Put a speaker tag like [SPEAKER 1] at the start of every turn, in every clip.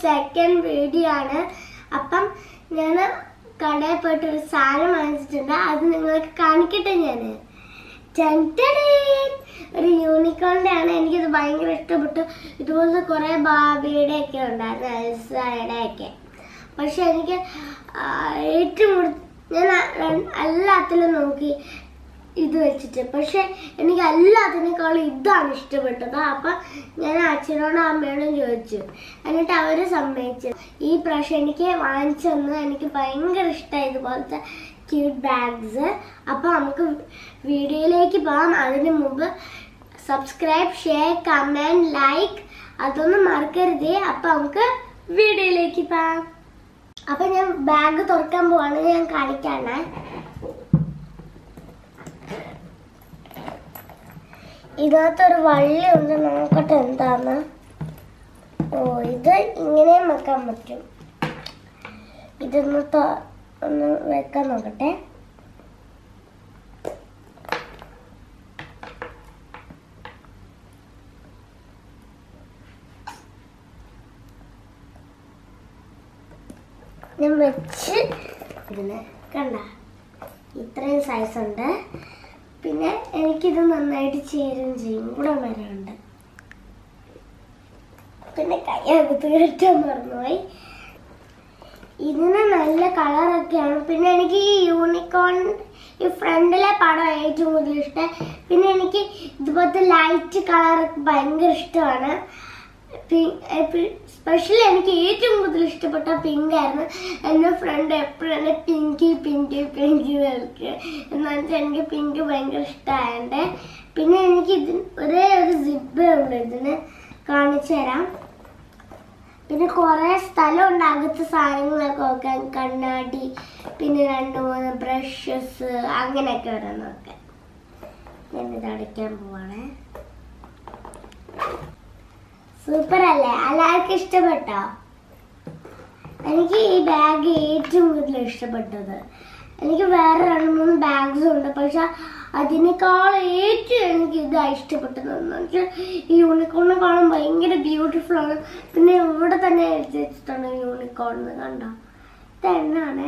[SPEAKER 1] second video ആണ് അപ്പം ഞാൻ കടയിൽ പോയിട്ട് ഒരു സാധനം വാങ്ങിച്ചിട്ടുണ്ട് അത് നിങ്ങൾക്ക് കാണിക്കട്ടെ ഞാൻ ഒരു യൂണിക്കോണിന്റെ ആണ് എനിക്കിത് ഭയങ്കര ഇഷ്ടപ്പെട്ടു ഇതുപോലത്തെ കുറെ ബാബിയുടെ ഒക്കെ ഉണ്ടായിരുന്നു എൽസയുടെ ഒക്കെ പക്ഷെ എനിക്ക് ആ, ഏറ്റവും കൂടുതൽ ഞാൻ ആ രണ്ട് എല്ലാത്തിലും നോക്കി ഇത് വെച്ചിട്ട് പക്ഷെ എനിക്ക് എല്ലാത്തിനേക്കാളും ഇതാണ് ഇഷ്ടപ്പെട്ടത് അപ്പൊ ഞാൻ അച്ഛനോടും അമ്മയോടും ചോദിച്ചു എന്നിട്ട് അവര് സമ്മതിച്ചു ഈ പ്രാവശ്യം എനിക്ക് വാങ്ങിച്ചു തന്നത് എനിക്ക് ഭയങ്കര ഇഷ്ടമായി ഇതുപോലത്തെ ക്യൂട്ട് ബാഗ്സ് അപ്പൊ നമുക്ക് വീഡിയോയിലേക്ക് പോകാം അതിനു മുമ്പ് സബ്സ്ക്രൈബ് ഷെയർ കമന്റ് ലൈക്ക് അതൊന്നും മറക്കരുതേ അപ്പൊ നമുക്ക് വീഡിയോയിലേക്ക് പോകാം അപ്പൊ ഞാൻ ബാഗ് തുറക്കാൻ പോവാണ് ഞാൻ കാണിക്കാണേ ഇതിനകത്തൊരു വള്ളി ഉണ്ട് നോക്കട്ടെ എന്താന്ന് ഓ ഇത് ഇങ്ങനെയും വെക്കാൻ പറ്റും ഇതൊന്ന് ത- ഒന്ന് വെക്കാൻ നോക്കട്ടെ ഞാൻ വെച്ച് ഇതിന് കണ്ട ഇത്രയും സൈസ് ഉണ്ട് പിന്നെ എനിക്കിത് നന്നായിട്ട് ചേരും ചെയ്യും ഇവിടെ വരെയുണ്ട് പിന്നെ കൈയകത്ത് കയറ്റാൻ മറന്നുപോയി ഇതിന് നല്ല കളറൊക്കെയാണ് പിന്നെ എനിക്ക് ഈ യൂണിക്കോൺ ഈ ഫ്രണ്ടിലെ പടം ഏറ്റവും കൂടുതൽ ഇഷ്ടം പിന്നെ എനിക്ക് ഇതുപോലത്തെ ലൈറ്റ് കളർ ഭയങ്കര ഇഷ്ടമാണ് സ്പെഷ്യലി എനിക്ക് ഏറ്റവും കൂടുതൽ ഇഷ്ടപ്പെട്ട പിങ്ക് ആയിരുന്നു എൻ്റെ ഫ്രണ്ട് എപ്പോഴും എന്നെ പിങ്കി പിങ്കി പിങ്കി കളിക്കുക എന്ന് വെച്ചാൽ എനിക്ക് പിങ്ക് ഭയങ്കര ഇഷ്ടമായതുകൊണ്ട് പിന്നെ എനിക്ക് ഇതിന് ഒരേ ഒരു സിബ് ഉണ്ട് ഇതിന് കാണിച്ചു തരാം പിന്നെ കുറെ സ്ഥലമുണ്ട് അകത്ത് സാധനങ്ങളൊക്കെ വെക്കാൻ കണ്ണാടി പിന്നെ രണ്ട് മൂന്ന് ബ്രഷസ് അങ്ങനെയൊക്കെ ഓരോന്നൊക്കെ ഞാനിത് അടയ്ക്കാൻ പോവാണേ സൂപ്പർ അല്ലേ എല്ലാവർക്കും ഇഷ്ടപ്പെട്ടോ എനിക്ക് ഈ ബാഗ് ഏറ്റവും കൂടുതൽ ഇഷ്ടപ്പെട്ടത് എനിക്ക് വേറെ രണ്ട് മൂന്ന് ബാഗ്സും ഉണ്ട് പക്ഷെ അതിനേക്കാൾ ഏറ്റവും എനിക്ക് ഇതാ ഇഷ്ടപ്പെട്ടത് എന്ന് വെച്ചാൽ ഈ യൂണിക്കോണിനെ കാണാൻ ഭയങ്കര ബ്യൂട്ടിഫുൾ ആണ് പിന്നെ ഇവിടെ തന്നെ എഴുതി വെച്ചിട്ടുണ്ട് യൂണിക്കോൺ കണ്ടോ ഇതെണ്ണാണേ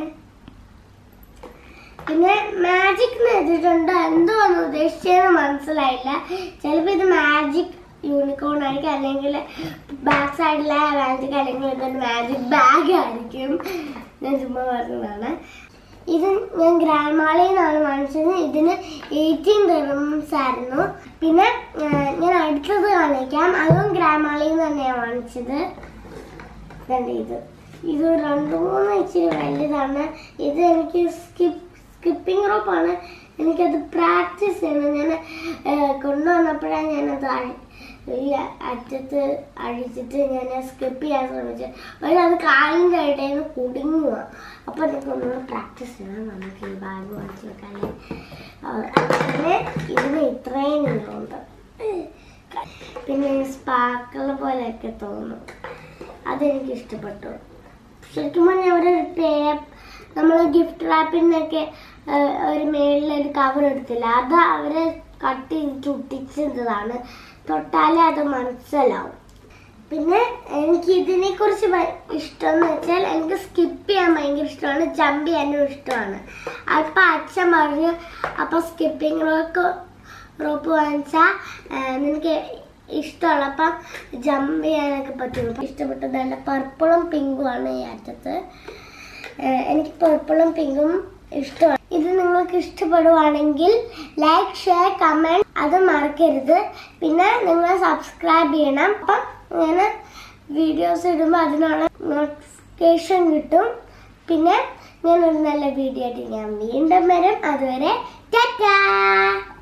[SPEAKER 1] പിന്നെ മാജിക് എന്ന് എഴുതിയിട്ടുണ്ട് എന്തുവാണ് ഉദ്ദേശിച്ചതെന്ന് മനസ്സിലായില്ല ചിലപ്പോൾ ഇത് മാജിക് യൂണിക്കോൺ ആയിരിക്കും അല്ലെങ്കിൽ ബാക്ക് സൈഡിലെ മാജിക് അല്ലെങ്കിൽ ഇതൊരു മാജിക് ബാഗ് ആയിരിക്കും ഞാൻ ചുമ്മാ പറഞ്ഞതാണ് ഇത് ഞാൻ ഗ്രാൻഡ് മാളിൽ നിന്നാണ് വാങ്ങിച്ചത് ഇതിന് എയ്റ്റീൻ റംസ് ആയിരുന്നു പിന്നെ ആ, ഞാൻ അടുത്തത് കാണിക്കാം അതും ഗ്രാൻഡ് മാളിൽ നിന്ന് തന്നെയാണ് വാങ്ങിച്ചത് ഇതുണ്ട് ഇത് ഇത് രണ്ട് മൂന്ന് ഇച്ചിരി വലുതാണ് ഇത് എനിക്ക് സ്കിപ്പ് സ്കിപ്പിംഗ് റോപ്പാണ് എനിക്കത് പ്രാക്ടീസ് ചെയ്യണം ഞാൻ കൊണ്ടുവന്നപ്പോഴാണ് ഞാനത് അഴി- ഈ അറ്റത്ത് അഴിച്ചിട്ട് ഞാൻ സ്കിപ്പ് ചെയ്യാൻ ശ്രമിച്ചു പക്ഷെ അത് കാലിൻ്റെ ഇടയിൽ കുടുങ്ങുക അപ്പോൾ എനിക്കൊന്ന് പ്രാക്ടീസ് ചെയ്യണം നമുക്ക് ഈ ബാഗ് വാങ്ങിച്ച് വെക്കാൻ പിന്നെ ഇതിന് ഇത്രയും നീളമുണ്ട് പിന്നെ സ്പാർക്കിൾ പോലെയൊക്കെ തോന്നും അതെനിക്ക് ഇഷ്ടപ്പെട്ടു ശരിക്കും പറഞ്ഞാൽ ഒരു ടേപ്പ് നമ്മൾ ഗിഫ്റ്റ് റാപ്പിന്നൊക്കെ ഒരു മേളിൽ ഒരു കവർ എടുത്തില്ല അത് അവരെ കട്ട് ചെയ്തിട്ട് ഒട്ടിച്ചതാണ് തൊട്ടാലേ അത് മനസ്സിലാവും പിന്നെ എനിക്ക് ഇതിനെ കുറിച്ച് ഇഷ്ടം എന്ന് വെച്ചാൽ എനിക്ക് സ്കിപ്പ് ചെയ്യാൻ ഭയങ്കര ഇഷ്ടമാണ് ജമ്പ് ചെയ്യാനും ഇഷ്ടമാണ് അപ്പൊ അച്ഛൻ പറഞ്ഞു അപ്പൊ സ്കിപ്പിംഗ് റോക്ക് റോപ്പ് വാങ്ങിച്ചാൽ നിനക്ക് ഇഷ്ടമുള്ളപ്പം ജമ്പ് ചെയ്യാനൊക്കെ പറ്റും ഇഷ്ടപ്പെട്ടത് നല്ല പർപ്പിളും പിങ്കും ആണ് ഈ അറ്റത്ത് ഏഹ് എനിക്ക് പർപ്പിളും പിങ്കും ഇഷ്ടമാണ് ഇത് നിങ്ങൾക്ക് ഇഷ്ടപ്പെടുവാണെങ്കിൽ ലൈക്ക് ഷെയർ കമൻറ്റ് അത് മറക്കരുത് പിന്നെ നിങ്ങൾ സബ്സ്ക്രൈബ് ചെയ്യണം അപ്പം ഞാൻ വീഡിയോസ് ഇടുമ്പോൾ അതിനുള്ള നോട്ടിഫിക്കേഷൻ കിട്ടും പിന്നെ ഞാൻ ഒരു നല്ല വീഡിയോ ആയിട്ട് ഞാൻ വീണ്ടും വരും അതുവരെ ടാറ്റാ